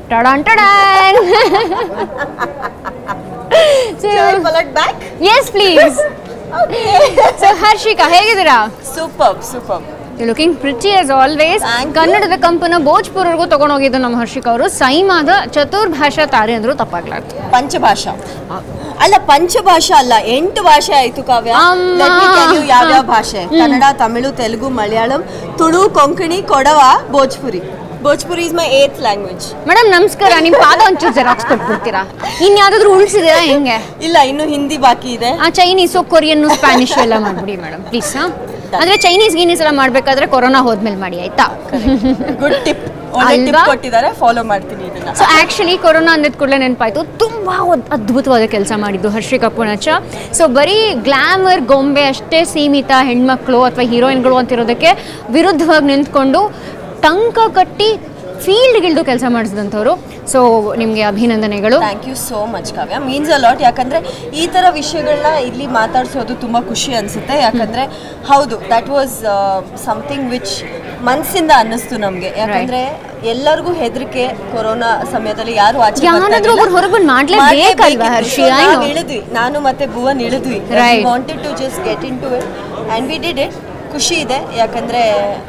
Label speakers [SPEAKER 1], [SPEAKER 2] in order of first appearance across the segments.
[SPEAKER 1] ಟಡಾನ್ ಟಡಾನ್
[SPEAKER 2] ಪಲಟ್ back
[SPEAKER 1] yes please so Harshika ಹೇಗಿದ್ದೀರಾ
[SPEAKER 2] super super
[SPEAKER 1] you looking pretty as always
[SPEAKER 2] Thank you.
[SPEAKER 1] ಕನ್ನಡದ ಕಂಪನ ಭೋಜ್ಪುರ್ವರೆಗೂ ತಗೊಂಡೋಗಿದ್ದು ನಮ್ಮ ಹರ್ಷಿಕಾ ಅವರು ಸೈಮಾದ ಚತುರ್ಭಾಷಾ ತಾರೆ ಅಂದ್ರು ತಪ್ಪಾಗ್ಲಾರ್ದು
[SPEAKER 2] ಪಂಚಭಾಷಾ ಅಲ್ಲ ಪಂಚಭಾಷಾ ಅಲ್ಲ ಎಂಟು ಭಾಷೆ ಆಯ್ತು ಕಾವ್ಯ
[SPEAKER 1] ಅಮ್ಮ.
[SPEAKER 2] Let me tell you ಯಾವ್ಯಾವ ಭಾಷೆ Kannada Tamil Telugu Malayalam Tulu Konkani Kodava Bhojpuri Bhojpuri is my eighth language
[SPEAKER 1] madam ನಮಸ್ಕಾರ ನಿಮ್ ಪಾದ ಒಂಚೂರು ಜೆರಾಕ್ಸ್ ಕೊಟ್ಬಿಡ್ತೀರಾ ಇನ್ ಯಾವ್ದಾದ್ರು ಉಳಿಸಿದೀರಾ ಹೆಂಗೆ
[SPEAKER 2] ಇಲ್ಲ ಇನ್ನು ಹಿಂದಿ ಬಾಕಿ ಇದೆ
[SPEAKER 1] ಆ ಚೈನೀಸು ಕೊರಿಯನ್ ಸ್ಪ್ಯಾನಿಷ್ ಎಲ್ಲ ಮಾಡ್ಬಿಡಿ ಮೇಡಮ್ ಪ್ಲೀಸ್ ಅಂದ್ರೆ ಚೈನೀಸ್ ಗೀನೀಸ್ ಎಲ್ಲ ಮಾಡ್ಬೇಕಾದ್ರೆ ಕೊರೋನಾ ಹೋದ್ಮೇಲೆ ಮಾಡಿ ಆಯ್ತಾ
[SPEAKER 2] ಗುಡ್ ಟಿಪ್ ಒಳ್ಳೆ ಟಿಪ್
[SPEAKER 1] ಅಲ್ವಾ?
[SPEAKER 2] ಕೊಟ್ಟಿದ್ದಾರೆ ಫಾಲೋ ಮಾಡ್ತೀನಿ ಇದನ್ನ
[SPEAKER 1] ಸೊ ಆ್ಯಕ್ಚುಲಿ ಕೊರೋನಾ ಅಂದಿದ ಕೂಡಲೇ ನೆನಪಾಯ್ತು ತುಂಬ ಅದ್ಭುತವಾದ ಕೆಲಸ ಮಾಡಿದ್ದು ಹರ್ಷಿಕಾ ಪುಣಚ ಸೊ ಬರೀ ಗ್ಲಾಮರ್ ಗೊಂಬೆ ಅಷ್ಟೇ ಸೀಮಿತ ಹೆಣ್ಮಕ್ಳು ಅಥವಾ ಹೀರೋಯಿನ್ಗಳು ಅಂತಿರೋದಕ್ಕೆ ವಿರುದ್ಧವಾಗಿ ನಿಂತ್ಕೊಂಡು ಟಂಕ ಕಟ್ಟಿ ಫೀಲ್ಡ್ಗಿಳ್ದು ಕೆಲಸ ಮಾಡಿಸಿದಂಥವ್ರು ಸೊ ನಿಮಗೆ ಅಭಿನಂದನೆಗಳು
[SPEAKER 2] thank you so much Kavya means a lot ಯಾಕಂದ್ರೆ ಈ ಥರ ವಿಷಯಗಳನ್ನ ಇಲ್ಲಿ ಮಾತಾಡ್ಸೋದು ತುಂಬ ಖುಷಿ ಅನಿಸುತ್ತೆ ಯಾಕಂದ್ರೆ ಹೌದು ದಟ್ ವಾಸ್ ಸಮಥಿಂಗ್ ವಿಚ್ ಮನಸ್ಸಿಂದ ಅನ್ನಿಸ್ತು ನಮಗೆ ಯಾಕಂದ್ರೆ ಎಲ್ಲರಿಗೂ ಹೆದರಿಕೆ ಕೊರೋನಾ ಸಮಯದಲ್ಲಿ ಯಾರು ಆಚೆ ಬರ್ತಾ
[SPEAKER 1] ಯಾರಾದ್ರೂ
[SPEAKER 2] ಇರ್ಲಿಲ್ಲ.
[SPEAKER 1] ಒಬ್ರು ಹೊರಗ್ ಬಂದ್ ಮಾಡ್ಲೇಬೇಕಲ್ವಾ
[SPEAKER 2] ಮಾಡ್ಲೇಬೇಕಿತ್ತು.
[SPEAKER 1] ಹರ್ಷಿ?
[SPEAKER 2] So
[SPEAKER 1] I
[SPEAKER 2] ನಾವ್
[SPEAKER 1] know.
[SPEAKER 2] ಇಳಿದ್ವಿ ನಾನು ಮತ್ತೆ ಭುವನ್ ಇಳಿದ್ವಿ
[SPEAKER 1] Right.
[SPEAKER 2] Wanted to just get into it and we did it ಖುಷಿ ಇದೆ ಯಾಕಂದ್ರೆ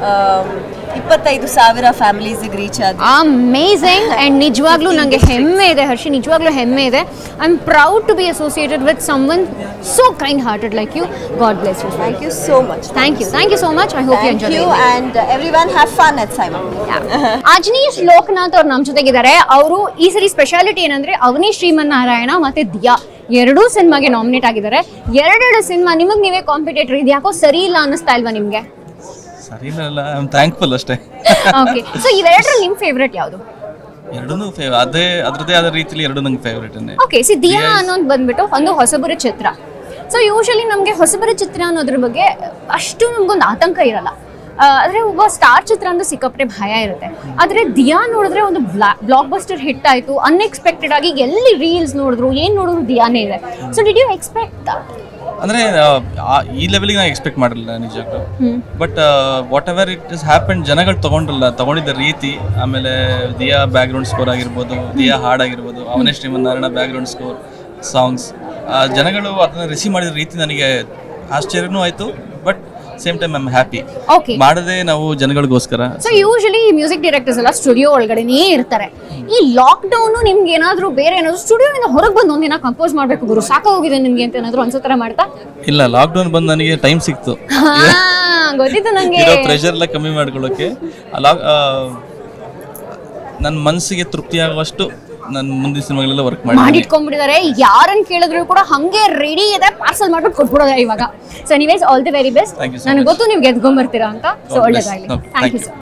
[SPEAKER 2] ಇಪ್ಪತ್ತೈದು ಸಾವಿರ ಫ್ಯಾಮಿಲೀಸಿಗೆ ರೀಚ್ ಆದ್ವಿ
[SPEAKER 1] ಅಮೇಝಿಂಗ್ ಆ್ಯಂಡ್ ನಿಜವಾಗ್ಲೂ ನನಗೆ ಹೆಮ್ಮೆ ಇದೆ ಹರ್ಷಿ ನಿಜವಾಗ್ಲೂ ಹೆಮ್ಮೆ ಇದೆ I am proud to be associated with someone so kind hearted like you God bless you
[SPEAKER 2] thank you so much
[SPEAKER 1] thank you thank you so much I hope you
[SPEAKER 2] Thank
[SPEAKER 1] enjoy
[SPEAKER 2] you and uh, everyone have fun at Saima.
[SPEAKER 1] Ajaneesh Loknath ಅವ್ರು ನಮ್ಮ ಜೊತೆಗಿದ್ದಾರೆ ಅವರು ಈ ಸರಿ speciality ಏನಂದ್ರೆ ಅವನೀಶ್ ಶ್ರೀಮನ್ನಾರಾಯಣ ಮತ್ತೆ ದಿಯಾ ಎರಡೂ ಸಿನಿಮಾಗೆ ನಾಮಿನೇಟ್ ಆಗಿದ್ದಾರೆ ಎರಡೆರಡು ಸಿನಿಮಾ ನಿಮಗೆ ನೀವೇ ಕಾಂಪಿಟೇಟರ್ ಇದು ಯಾಕೋ ಸರಿ ಇಲ್ಲ ಅನ್ನಿಸ್ತಾ ಇಲ್ವಾ ನಿಮಗೆ
[SPEAKER 3] ಸರಿ ಇಲ್ಲ ಐ ಆಮ್ ಥ್ಯಾಂಕ್ಫುಲ್ ಅಷ್ಟೇ
[SPEAKER 1] ಓಕೆ ಸೊ ಇವೆರಡರಲ್ಲಿ ನಿಮ್ಮ ಫೇವ್ರೆಟ್ ಯಾವುದು
[SPEAKER 3] ಎರಡೂ ಫೇವ್ ಅದೇ ಅದ್ರದ್ದೇ ಆದ ರೀತಿಲಿ ಎರಡು ನಂಗೆ ಫೇವ್ರೇಟನ್ನೇ
[SPEAKER 1] ಓಕೆ ಸಿ ದಿಯಾ ಅನ್ನೋದು ಬಂದ್ಬಿಟ್ಟು ಒಂದು ಹೊಸಬರ ಚಿತ್ರ ಸೊ ಯೂಶಲಿ ನಮಗೆ ಹೊಸಬರ ಚಿತ್ರ ಅನ್ನೋದ್ರ ಬಗ್ಗೆ ಅಷ್ಟು ನಮ್ಗೊಂದು ಆತಂಕ ಇರಲ್ಲ ಆ, ಆದ್ರೆ ಒಬ್ಬ ಸ್ಟಾರ್ ಚಿತ್ರ ಅಂದ್ರೆ ಸಿಕ್ಕಾಪಟ್ಟೆ ಭಯ ಇರುತ್ತೆ ಆದ್ರೆ ದಿಯಾ ನೋಡಿದ್ರೆ ಒಂದು ಬ್ಲಾಕ್ ಬಸ್ಟರ್ ಹಿಟ್ ಆಯ್ತು ಅನ್ಎಕ್ಸ್ಪೆಕ್ಟೆಡ್ ಆಗಿ ಎಲ್ಲಿ ರೀಲ್ಸ್ ನೋಡಿದ್ರು ಏನ್ ನೋಡಿದ್ರು ದಿಯಾನೇ ಇದೆ ಸೊ ಡಿಡ್ ಯು ಎಕ್ಸ್ಪೆಕ್ಟ್
[SPEAKER 3] ಅಂದರೆ ಈ ಲೆವೆಲಿಗೆ ನಾನು ಎಕ್ಸ್ಪೆಕ್ಟ್ ಮಾಡಿರಲಿಲ್ಲ ನಿಜಕ್ಕೂ but whatever it is happen ಜನಗಳು ತಗೊಂಡ್ರಲ್ಲ ತಗೊಂಡಿದ್ದ ರೀತಿ ಆಮೇಲೆ ದಿಯಾ ಬ್ಯಾಕ್ಗ್ರೌಂಡ್ ಸ್ಕೋರ್ ಆಗಿರ್ಬೋದು ದಿಯಾ ಹಾಡ್ ಆಗಿರ್ಬೋದು ಅವನೇ ಶ್ರೀಮನ್ನಾರಾಯಣ ಬ್ಯಾಕ್ಗ್ರೌಂಡ್ ಸ್ಕೋರ್ ಸಾಂಗ್ಸ್ ಜನಗಳು ಅದನ್ನ ರಿಸೀವ್ ಮಾಡಿದ ರೀತಿ ನನಗೆ ಆಶ್ಚರ್ಯನೂ ಆಯಿತು but same time I am happy
[SPEAKER 1] okay
[SPEAKER 3] ಮಾಡದೆ ನಾವು ಜನಗಳಿಗೋಸ್ಕರ
[SPEAKER 1] ಸೊ ಯೂಶಲಿ ಮ್ಯೂಸಿಕ್ ಡೈರೆಕ್ಟರ್ಸ್ ಎಲ್ಲ ಸ್ಟುಡಿಯೋ ಒಳಗಡೆನೇ ಇರ್ತಾರೆ ಈ ಲಾಕ್ ಡೌನ್ ನಿಮ್ಗೆ ಏನಾದ್ರೂ ಬೇರೆ ಏನಾದ್ರು ಸ್ಟುಡಿಯೋದಿಂದ ಹೊರಗೆ ಬಂದು ಒಂದಿನ ಕಂಪೋಸ್ ಮಾಡ್ಬೇಕು ಗುರು ಸಾಕಾಗೋಗಿದೆ ನಿಮ್ಗೆ ಅಂತ ಏನಾದ್ರು ಅನ್ಸೋ ಥರ ಮಾಡ್ತಾ
[SPEAKER 3] ಇಲ್ಲ ಲಾಕ್ಡೌನ್ ಬಂದು ನನಗೆ ಟೈಮ್ ಸಿಕ್ತು
[SPEAKER 1] ಹಾ, ಗೊತ್ತಿತ್ತು ನಂಗೆ
[SPEAKER 3] ಇರೋ ಪ್ರೆಷರ್ ಎಲ್ಲ ಕಮ್ಮಿ ಮಾಡ್ಕೊಳ್ಳೋಕೆ ಅಲ್ಲ ನನ್ನ ಮನಸ್ಸಿಗೆ ತೃಪ್ತಿ ಆಗುವಷ್ಟು ನಾನು ಮುಂದಿನ ಸಿನಿಮಾಗಳೆಲ್ಲ ವರ್ಕ್ ಮಾಡಿ
[SPEAKER 1] ಮಾಡಿಟ್ಕೊಂಡ್ಬಿಟ್ಟಿದ್ದಾರೆ ಯಾರನ್ನ ಕೇಳಿದ್ರು ಕೂಡ ಹಂಗೆ ರೆಡಿ ಇದೆ ಪಾರ್ಸಲ್ ಮಾಡ್ಬಿಟ್ಟು ಕೊಟ್ಬಿಡೋದ ಇವಾಗ ಸೊ ನೀವೇಸ್ all the very best
[SPEAKER 3] Thank you so
[SPEAKER 1] ನನಗೆ
[SPEAKER 3] much.
[SPEAKER 1] ಗೊತ್ತು ನೀವು ಗೆದ್ಕೊಂಡ್ಬರ್ತೀರಾ ಅಂತ ಸೊ
[SPEAKER 3] God bless.
[SPEAKER 1] ಒಳ್ಳೇದಾಗಲಿ
[SPEAKER 3] No,
[SPEAKER 1] thank
[SPEAKER 3] thank
[SPEAKER 1] you
[SPEAKER 3] you.
[SPEAKER 1] Sir